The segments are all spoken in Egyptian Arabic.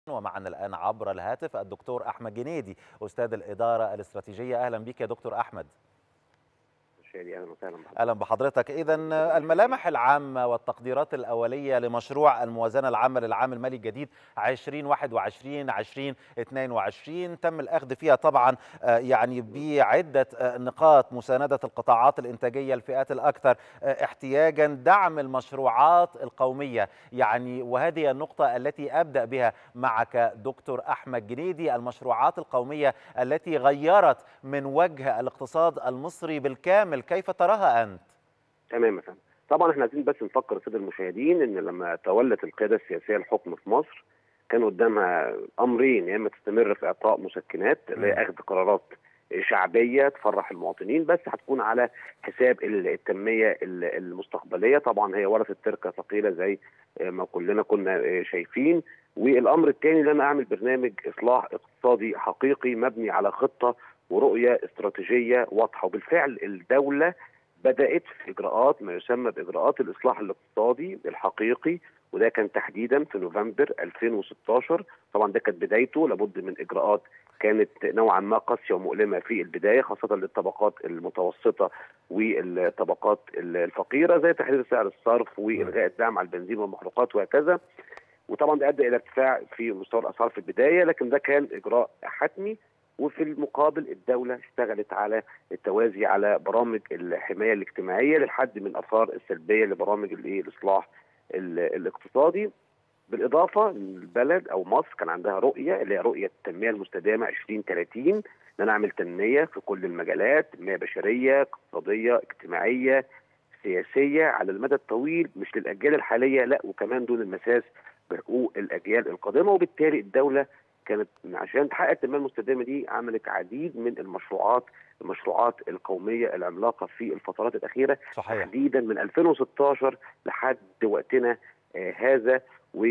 ومعنا الآن عبر الهاتف الدكتور أحمد جنيدي أستاذ الإدارة الاستراتيجية أهلا بك يا دكتور أحمد شادي اهلا وسهلا بحضرتك أهلا بحضرتك إذا الملامح العامة والتقديرات الأولية لمشروع الموازنة العامة للعام المالي الجديد 2021 2022 تم الأخذ فيها طبعا آه، يعني بعدة آه، نقاط مساندة القطاعات الإنتاجية الفئات الأكثر آه، احتياجا دعم المشروعات القومية يعني وهذه النقطة التي أبدأ بها معك دكتور أحمد جنيدي المشروعات القومية التي غيرت من وجه الاقتصاد المصري بالكامل كيف تراها أنت؟ تمام يا فندم طبعا احنا عايزين بس نفكر الساده المشاهدين ان لما تولت القياده السياسيه الحكم في مصر كان قدامها امرين يا اما تستمر في اعطاء مسكنات اللي هي اخذ قرارات شعبيه تفرح المواطنين بس هتكون على حساب التنميه المستقبليه طبعا هي ورثت تركه ثقيله زي ما كلنا كنا شايفين والامر الثاني ان انا اعمل برنامج اصلاح اقتصادي حقيقي مبني على خطه ورؤيه استراتيجيه واضحه وبالفعل الدوله بدات في اجراءات ما يسمى باجراءات الاصلاح الاقتصادي الحقيقي وده كان تحديدا في نوفمبر 2016 طبعا ده كانت بدايته لابد من اجراءات كانت نوعا ما قاسيه ومؤلمه في البدايه خاصه للطبقات المتوسطه والطبقات الفقيره زي تحديد سعر الصرف والغاء الدعم على البنزين والمحروقات وهكذا وطبعا ده ادى الى ارتفاع في مستوى الاسعار في البدايه لكن ده كان اجراء حتمي وفي المقابل الدولة اشتغلت على التوازي على برامج الحماية الاجتماعية للحد من الآثار السلبية لبرامج الايه الإصلاح الاقتصادي بالإضافة البلد أو مصر كان عندها رؤية اللي هي رؤية التنمية المستدامة 2030 إن أنا أعمل تنمية في كل المجالات تنمية بشرية اقتصادية اجتماعية سياسية على المدى الطويل مش للأجيال الحالية لا وكمان دون المساس بحقوق الأجيال القادمة وبالتالي الدولة كانت عشان تحقق التنميه المستدامه دي عملت عديد من المشروعات المشروعات القوميه العملاقه في الفترات الاخيره صحيح. تحديدا من 2016 لحد وقتنا آه هذا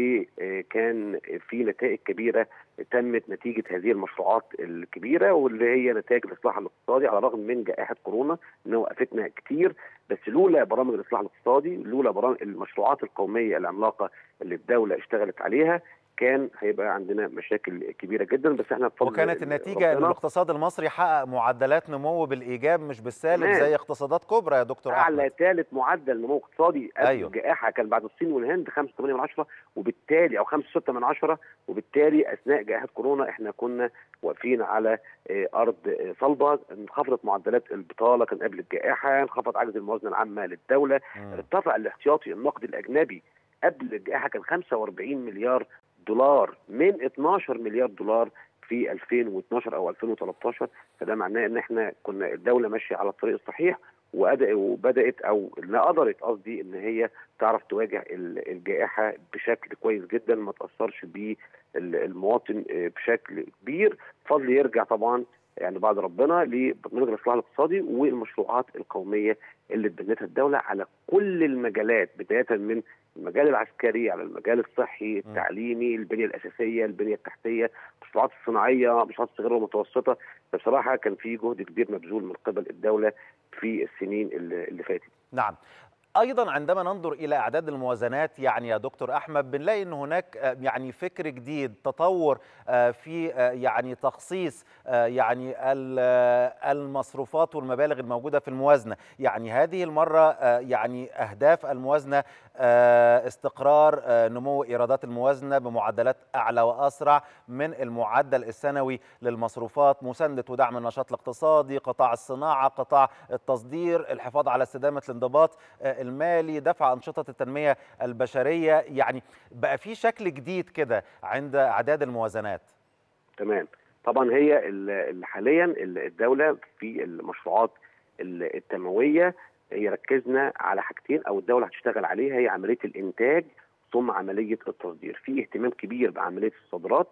وكان في نتائج كبيره تمت نتيجه هذه المشروعات الكبيره واللي هي نتائج الاصلاح الاقتصادي على الرغم من جائحه كورونا انها وقفتنا كتير بس لولا برامج الاصلاح الاقتصادي لولا برامج المشروعات القوميه العملاقه اللي الدوله اشتغلت عليها كان هيبقى عندنا مشاكل كبيره جدا بس احنا بفضل وكانت النتيجه ان الاقتصاد المصري حقق معدلات نمو بالايجاب مش بالسالب تمام. زي اقتصادات كبرى يا دكتور اعلى احمد ثالث معدل نمو اقتصادي قبل أيوه. الجائحه كان بعد الصين والهند 5.8 من عشرة وبالتالي او 5.6 من عشرة وبالتالي اثناء جائحه كورونا احنا كنا واقفين على آه، ارض آه، صلبه انخفضت معدلات البطاله كان قبل الجائحه انخفض عجز الموازنه العامه للدوله مم. ارتفع الاحتياطي النقدي الاجنبي قبل الجائحه كان 45 مليار دولار من 12 مليار دولار في 2012 او 2013 فده معناه ان احنا كنا الدوله ماشيه على الطريق الصحيح وأد- وبدات او انها قدرت قصدي ان هي تعرف تواجه ال- الجائحه بشكل كويس جدا ما تاثرش بالمواطن بشكل كبير فضل يرجع طبعا يعني بعد ربنا لبرنامج الاصلاح الاقتصادي والمشروعات القوميه اللي اتبنتها الدوله على كل المجالات بدايه من المجال العسكري على المجال الصحي التعليمي البنيه الاساسيه البنيه التحتيه المشروعات الصناعيه مشروعات الصغيره والمتوسطه بصراحه كان في جهد كبير مبذول من قبل الدوله في السنين اللي اللي فاتت نعم ايضا عندما ننظر الى اعداد الموازنات يعني يا دكتور احمد بنلاقي ان هناك آه، يعني فكر جديد تطور آه، في آه، يعني تخصيص آه، يعني ال- آه، المصروفات والمبالغ الموجوده في الموازنه يعني هذه المره آه، يعني اهداف الموازنه آه، استقرار آه، نمو ايرادات الموازنه بمعدلات اعلى واسرع من المعدل السنوي للمصروفات مسانده ودعم النشاط الاقتصادي قطاع الصناعه قطاع التصدير الحفاظ على استدامه الانضباط آه، المالي دفع انشطه التنميه البشريه يعني بقى في شكل جديد كده عند اعداد الموازنات تمام طبعا هي ال- ال- حاليا ال- الدوله في المشروعات ال- التنمويه هي ركزنا على حاجتين او الدوله هتشتغل عليها هي عمليه الانتاج ثم عمليه التصدير في اهتمام كبير بعمليه الصادرات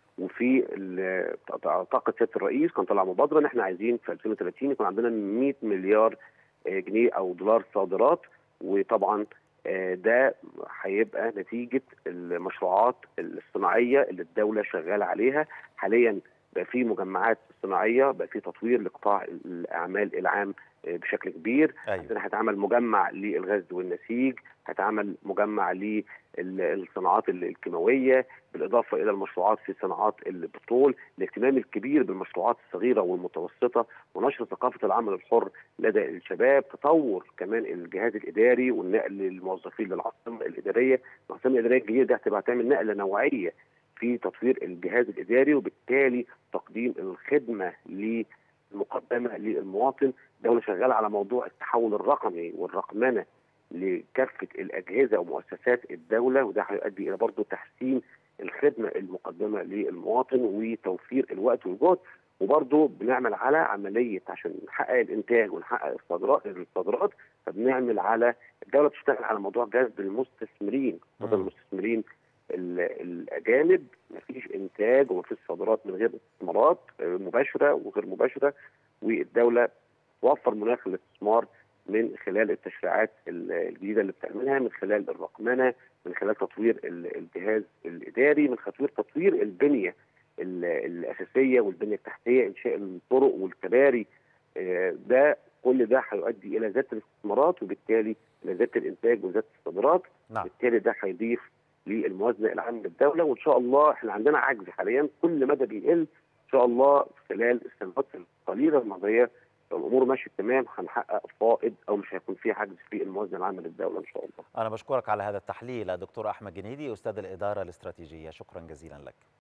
وفي ال- اعتقد سياده الرئيس كان طلع مبادره ان احنا عايزين في 2030 يكون عندنا 100 مليار آه، جنيه او دولار صادرات وطبعا آه، ده هيبقى نتيجه المشروعات الصناعيه اللي الدوله شغاله عليها حاليا بقى في مجمعات صناعيه بقى في تطوير لقطاع الاعمال العام بشكل كبير أيوة. عندنا هيتعمل مجمع للغزل والنسيج هيتعمل مجمع للصناعات الكيماويه بالاضافه الى المشروعات في صناعات البترول الاهتمام الكبير بالمشروعات الصغيره والمتوسطه ونشر ثقافه العمل الحر لدى الشباب تطور كمان الجهاز الاداري والنقل للموظفين للعاصمه الاداريه العاصمه الاداريه الجديده دي هتبقى تعمل نقله نوعيه في تطوير الجهاز الاداري وبالتالي تقديم الخدمه المقدمه للمواطن دوله شغاله على موضوع التحول الرقمي والرقمنه لكافه الاجهزه ومؤسسات الدوله وده هيؤدي الى برضه تحسين الخدمه المقدمه للمواطن وتوفير الوقت والجهد وبرضه بنعمل على عمليه عشان نحقق الانتاج ونحقق الصادرات الصادرات فبنعمل على الدوله بتشتغل على موضوع جذب المستثمرين خصوصا المستثمرين الاجانب مفيش انتاج ومفيش صادرات من غير استثمارات مباشره وغير مباشره والدوله توفر مناخ الاستثمار من خلال التشريعات الجديده اللي بتعملها من خلال الرقمنه من خلال تطوير الجهاز الاداري من خلال تطوير البنيه الاساسيه والبنيه التحتيه انشاء الطرق والكباري ده كل ده هيؤدي الى زياده الاستثمارات وبالتالي الى زياده الانتاج وزياده الصادرات نعم. بالتالي ده هيضيف للموازنه العامه للدوله وان شاء الله احنا عندنا عجز حاليا كل مدى بيقل ان شاء الله خلال السنوات القليله الماضيه الامور ماشيه تمام هنحقق فائض او مش هيكون في عجز في الموازنه العامه للدوله ان شاء الله. انا بشكرك على هذا التحليل دكتور احمد جنيدي استاذ الاداره الاستراتيجيه شكرا جزيلا لك.